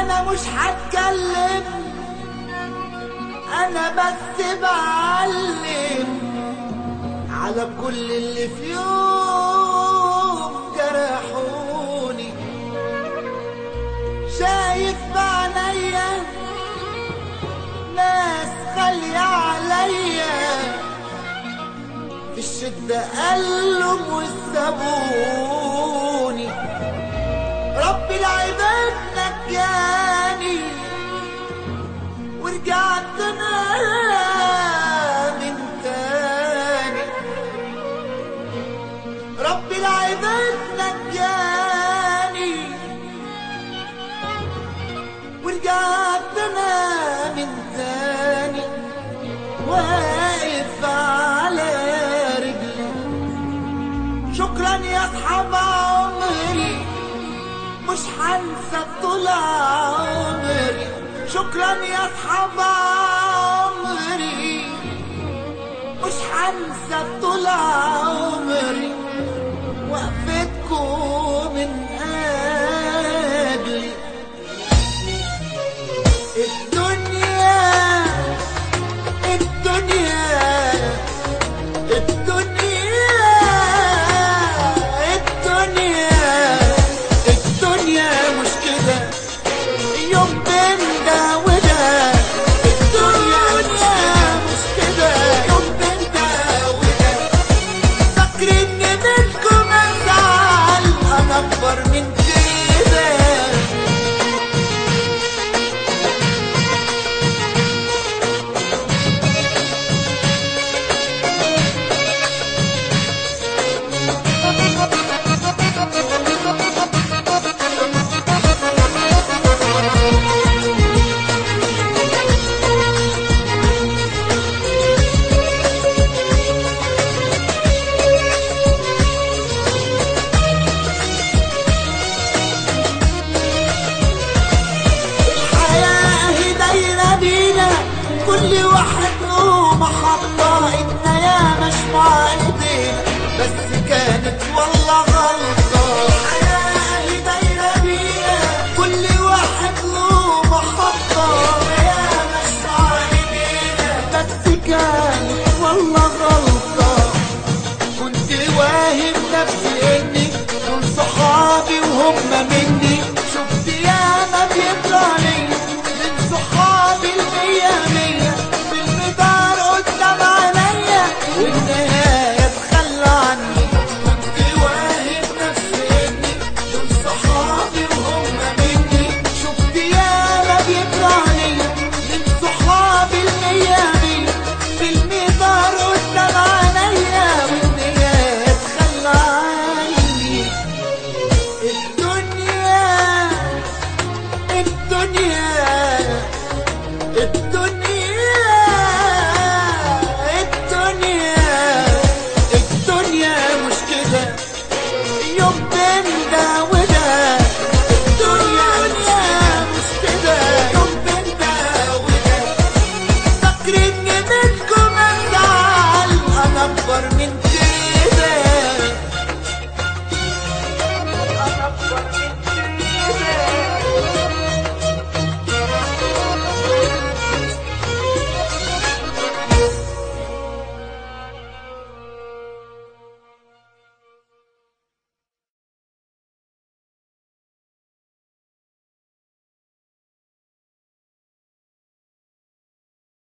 انا مش هتكلم انا بس بعلم على كل اللي في يوم جرحوني شايف بعينيا ناس خالية عليا في الشدة قلهم وسابوني رب العباد نجاني ورجعت انا من تاني رب العباد نجاني ورجعت انا من تاني واقف على رجلي شكرا يا اصحاب عمري مش هنسى طول عمري شكرا يا اصحاب عمري مش هنسى طول عمري وقفتكم من اجلي الدنيا الدنيا الدنيا الدنيا الدنيا مش كده يوم بين ده وده الدنيا مش كده يوم بين ده وده فاكرين منكم ازعل انا اكبر من كده الحياة هي دايرة بينا كل واحد له محطة إحنا مش مع إيدينا بس كانت والله غلطة الحياة هي دايرة بينا كل واحد له محطة إحنا مش مع إيدينا بس كانت والله غلطة كنت واهم نفسي اني دول صحابي وهم مني شفت ياما بيطلع لي من صحابي المية مية بالمدار قدام عينيا والنهاية تخلى عني كنت واهم نفسي اني دول صحابي وهم مني شفت ياما بيطلع لي من صحابي المية مية بالمدار قدام عينيا والنهاية تخلى عني الدنيا الدنيا الدنيا الدنيا الدنيا مش كده يوم بين ده